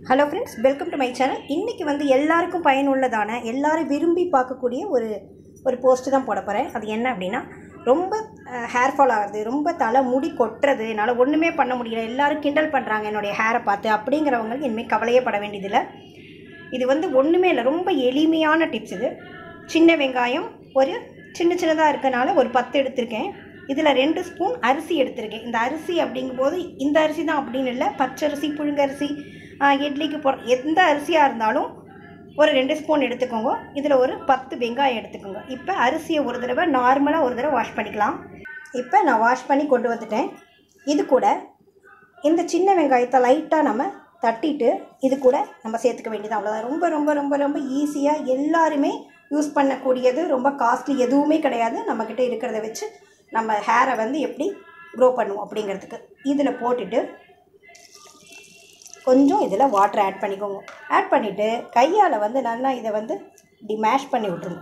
hello friends welcome to my channel இன்றைக்கி வந்து எல்லாருக்கும் பயனுள்ளதான எல்லாரும் விரும்பி பார்க்கக்கூடிய ஒரு ஒரு போஸ்ட்டு தான் போட போகிறேன் அது என்ன அப்படின்னா ரொம்ப ஹேர் ஃபால் ஆகுது ரொம்ப தலை முடி கொட்டுறது என்னால் ஒன்றுமே பண்ண முடியல எல்லாரும் கிண்டல் பண்ணுறாங்க என்னுடைய ஹேரை பார்த்து அப்படிங்கிறவங்களுக்கு இனிமேல் கவலையே பட வேண்டியதில்லை இது வந்து ஒன்றுமே இல்லை ரொம்ப எளிமையான டிப்ஸ் இது சின்ன வெங்காயம் ஒரு சின்ன சின்னதாக இருக்கனால ஒரு பத்து எடுத்திருக்கேன் இதில் ரெண்டு ஸ்பூன் அரிசி எடுத்திருக்கேன் இந்த அரிசி அப்படிங்கும்போது இந்த அரிசி தான் அப்படின்னு இல்லை பச்சரிசி புழுங்கரிசி ஆஹ், இட்லிக்கு போடுற எந்த அரிசியாக இருந்தாலும் ஒரு ரெண்டு ஸ்பூன் எடுத்துக்கோங்க இதில் ஒரு பத்து வெங்காயம் எடுத்துக்கோங்க இப்போ அரிசியை ஒரு தடவை நார்மலாக ஒரு தடவை வாஷ் பண்ணிக்கலாம் இப்போ நான் வாஷ் பண்ணி கொண்டு வந்துட்டேன் இது கூட இந்த சின்ன வெங்காயத்தை லைட்டாக நம்ம தட்டிட்டு இது கூட நம்ம சேர்த்துக்க வேண்டியது அவ்வளோதான் ரொம்ப ரொம்ப ரொம்ப ரொம்ப ஈஸியாக எல்லாருமே யூஸ் பண்ணக்கூடியது ரொம்ப காஸ்ட்லி எதுவுமே கிடையாது நம்மக்கிட்ட இருக்கிறத வச்சு நம்ம ஹேரை வந்து எப்படி க்ரோ பண்ணுவோம் அப்படிங்கிறதுக்கு இதில் போட்டுட்டு கொஞ்சம் இதில் வாட்டர் ஆட் பண்ணிக்கோங்க ஆட் பண்ணிவிட்டு கையால் வந்து நல்லா இதை வந்து இப்படி மேஷ் பண்ணி விட்ருங்க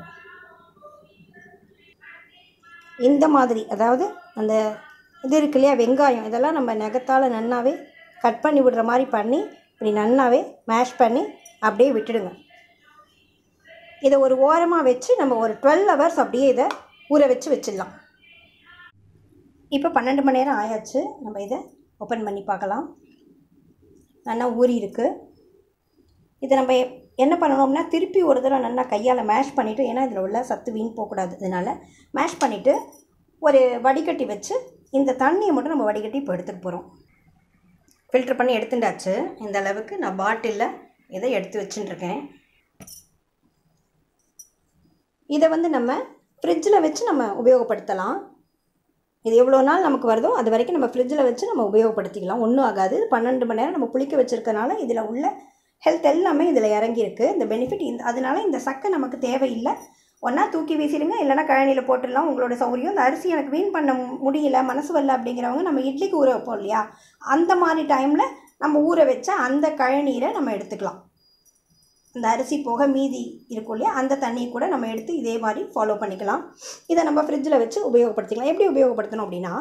இந்த மாதிரி அதாவது அந்த இது இருக்கு இல்லையா வெங்காயம் இதெல்லாம் நம்ம நகத்தால் நன்னாவே கட் பண்ணி விடுற மாதிரி பண்ணி இப்படி நன்னாவே மேஷ் பண்ணி அப்படியே விட்டுடுங்க இதை ஒரு ஓரமாக வச்சு நம்ம ஒரு டுவெல் ஹவர்ஸ் அப்படியே இதை ஊற வச்சு வச்சிடலாம் இப்போ பன்னெண்டு மணி நேரம் ஆயாச்சு நம்ம இதை ஓப்பன் பண்ணி பார்க்கலாம் நல்லா ஊறி இருக்கு இதை நம்ம எ- என்ன பண்ணணும்னா திருப்பி ஒரு தடவை நல்லா கையால் மேஷ் பண்ணிவிட்டு ஏன்னா இதில் உள்ள சத்து வீண் போகக்கூடாது அதனால் மேஷ் பண்ணிவிட்டு ஒரு வடிகட்டி வச்சு இந்த தண்ணியை மட்டும் நம்ம வடிகட்டி இப்போ எடுத்துக்க போகிறோம் ஃபில்டர் பண்ணி எடுத்துட்டாச்சு இந்த அளவுக்கு நான் பாட்டிலில் இதை எடுத்து வச்சுட்டுருக்கேன் இதை வந்து நம்ம ஃப்ரிட்ஜில் வச்சு நம்ம உபயோகப்படுத்தலாம் இது எவ்வளோ நாள் நமக்கு வருதோ அது வரைக்கும் நம்ம ஃப்ரிட்ஜில் வச்சு நம்ம உபயோகப்படுத்திக்கலாம் ஒன்றும் ஆகாது பன்னெண்டு மணி நேரம் நம்ம புளிக்க வச்சுருக்கனால இதில் உள்ள ஹெல்த் எல்லாமே இதில் இறங்கியிருக்கு இந்த பெனிஃபிட் இந்த அதனால இந்த சக்கை நமக்கு தேவையில்லை ஒன்றா தூக்கி வீசிடுங்க இல்லைன்னா கழனியில் போட்டுடலாம் உங்களோட சௌகரியம் இந்த அரிசி எனக்கு வீண் பண்ண முடியல மனசு வரல அப்படிங்கிறவங்க நம்ம இட்லிக்கு ஊற வைப்போம் இல்லையா அந்த மாதிரி டைமில் நம்ம ஊற வச்ச அந்த கழநீரை நம்ம எடுத்துக்கலாம் இந்த அரிசி போக மீதி இருக்கும் இல்லையா அந்த தண்ணியை கூட நம்ம எடுத்து இதே மாதிரி ஃபாலோ பண்ணிக்கலாம் இதை நம்ம ஃப்ரிட்ஜில் வச்சு உபயோகப்படுத்திக்கலாம் எப்படி உபயோகப்படுத்தணும் அப்படின்னா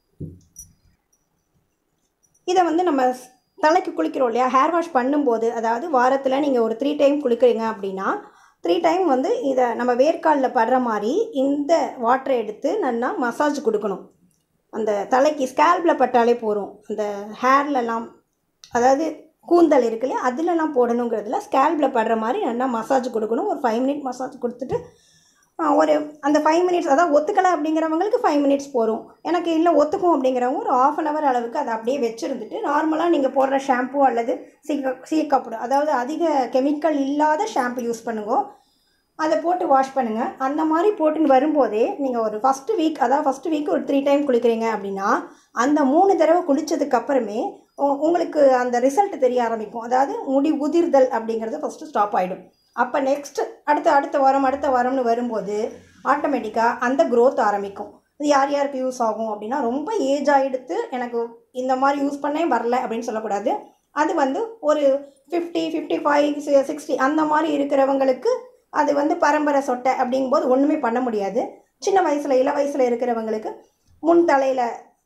இதை வந்து நம்ம ஸ்- தலைக்கு குளிக்கிறோம் இல்லையா ஹேர் வாஷ் பண்ணும்போது அதாவது வாரத்தில் நீங்கள் ஒரு த்ரீ டைம் குளிக்கிறீங்க அப்படின்னா த்ரீ டைம் வந்து இதை நம்ம வேர்க்காலில் படுற மாதிரி இந்த வாட்டரை எடுத்து நல்லா மசாஜ் கொடுக்கணும் அந்த தலைக்கு ஸ்கேல்பில் பட்டாலே போதும் அந்த ஹேர்லலாம் அதாவது கூந்தல் இருக்கு இல்லையா அதிலலாம் போடணுங்கிறதுல ஸ்கேல்பில் படுற மாதிரி நல்லா மசாஜ் கொடுக்கணும் ஒரு ஃபைவ் மினிட் மசாஜ் கொடுத்துட்டு ஆ, ஒரு அந்த ஃபைவ் மினிட்ஸ் அதாவது ஒத்துக்கலை அப்படிங்கிறவங்களுக்கு ஃபைவ் மினிட்ஸ் போகும் எனக்கு இல்லை ஒத்துக்கும் அப்படிங்கிறவங்க ஒரு ஆஃப் அன் ஹவர் அளவுக்கு அதை அப்படியே வச்சுருந்துட்டு நார்மலாக நீங்கள் போடுற ஷாம்பு அல்லது சீக்க சீக்காப்படு அதாவது அதிக கெமிக்கல் இல்லாத ஷாம்பு யூஸ் பண்ணுங்க அதை போட்டு வாஷ் பண்ணுங்கள் அந்த மாதிரி போட்டுன்னு வரும்போதே நீங்கள் ஒரு ஃபஸ்ட்டு வீக் அதாவது ஃபஸ்ட்டு வீக் ஒரு த்ரீ டைம் குளிக்கிறீங்க அப்படின்னா அந்த மூணு தடவை குளித்ததுக்கு அப்புறமே உ- உங்களுக்கு அந்த ரிசல்ட் தெரிய ஆரம்பிக்கும் அதாவது முடி உதிர்தல் அப்படிங்கிறது ஃபஸ்ட்டு ஸ்டாப் ஆகிடும் அப்போ நெக்ஸ்ட் அடுத்த அடுத்த வாரம் அடுத்த வாரம்னு வரும்போது ஆட்டோமேட்டிக்காக அந்த growth ஆரம்பிக்கும் இது யார் யாருக்கு யூஸ் ஆகும் அப்படின்னா ரொம்ப ஏஜ் ஆகிடுத்து எனக்கு இந்த மாதிரி யூஸ் பண்ணே வரல அப்படின்னு சொல்லக்கூடாது அது வந்து ஒரு ஃபிஃப்டி ஃபிஃப்டி ஃபைவ் சிக்ஸ்டி அந்த மாதிரி இருக்கிறவங்களுக்கு அது வந்து பரம்பரை சொட்டை அப்படிங்கும்போது ஒன்றுமே பண்ண முடியாது சின்ன வயசில் இள வயசில் இருக்கிறவங்களுக்கு முன் தலையில்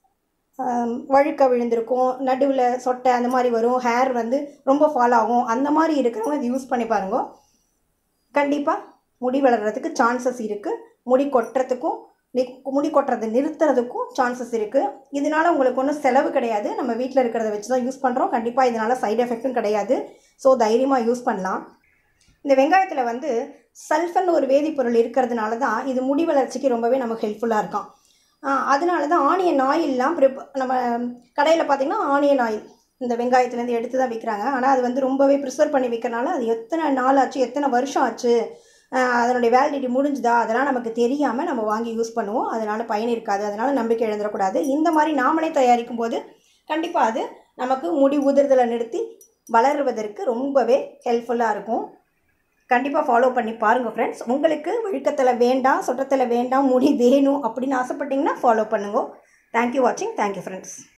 வழுக்க விழுந்திருக்கும் நடுவில் சொட்டை அந்த மாதிரி வரும் ஹேர் வந்து ரொம்ப ஃபால் ஆகும் அந்த மாதிரி இருக்கிறவங்க இது யூஸ் பண்ணி பாருங்க கண்டிப்பாக முடி வளர்கிறதுக்கு சான்சஸ் இருக்குது முடி கொட்டுறதுக்கும் நி- முடி கொட்டுறதை நிறுத்துறதுக்கும் சான்சஸ் இருக்குது இதனால உங்களுக்கு ஒன்றும் செலவு கிடையாது நம்ம வீட்டில் இருக்கிறத வச்சு தான் யூஸ் பண்ணுறோம் கண்டிப்பாக இதனால் சைடு எஃபெக்ட்டும் கிடையாது ஸோ தைரியமாக யூஸ் பண்ணலாம் இந்த வெங்காயத்தில் வந்து சல்ஃபன் ஒரு வேதிப்பொருள் இருக்கிறதுனால தான் இது முடி வளர்ச்சிக்கு ரொம்பவே நமக்கு ஹெல்ப்ஃபுல்லாக இருக்கும் ஆஹ் அதனால தான் ஆனியன் ஆயில்லாம் ப்ரிப் நம்ம கடையில் பார்த்தீங்கன்னா ஆனியன் ஆயில் இந்த வெங்காயத்துலேருந்து எடுத்து தான் விற்கிறாங்க ஆனால் அது வந்து ரொம்பவே ப்ரிசர்வ் பண்ணி விற்கிறனால அது எத்தனை நாள் ஆச்சு எத்தனை வருஷம் ஆச்சு ஆஹ் அதனுடைய வேலிடிட்டி முடிஞ்சுதா அதெல்லாம் நமக்கு தெரியாமல் நம்ம வாங்கி யூஸ் பண்ணுவோம் அதனால் பயன் இருக்காது அதனால் நம்பிக்கை இழந்துடக்கூடாது இந்த மாதிரி நாமளே தயாரிக்கும் போது கண்டிப்பாக அது நமக்கு முடி உதிர்தலை நிறுத்தி வளருவதற்கு ரொம்பவே ஹெல்ப்ஃபுல்லாக இருக்கும் கண்டிப்பாக ஃபாலோ பண்ணி பாருங்கள் ஃப்ரெண்ட்ஸ் உங்களுக்கு வழுக்கத்தில் வேண்டாம் சொட்டத்தில் வேண்டாம் முடி வேணும் அப்படின்னு ஆசைப்பட்டீங்கன்னா ஃபாலோ பண்ணுங்க தேங்க்யூ வாட்சிங் தேங்க்யூ ஃப்ரெண்ட்ஸ்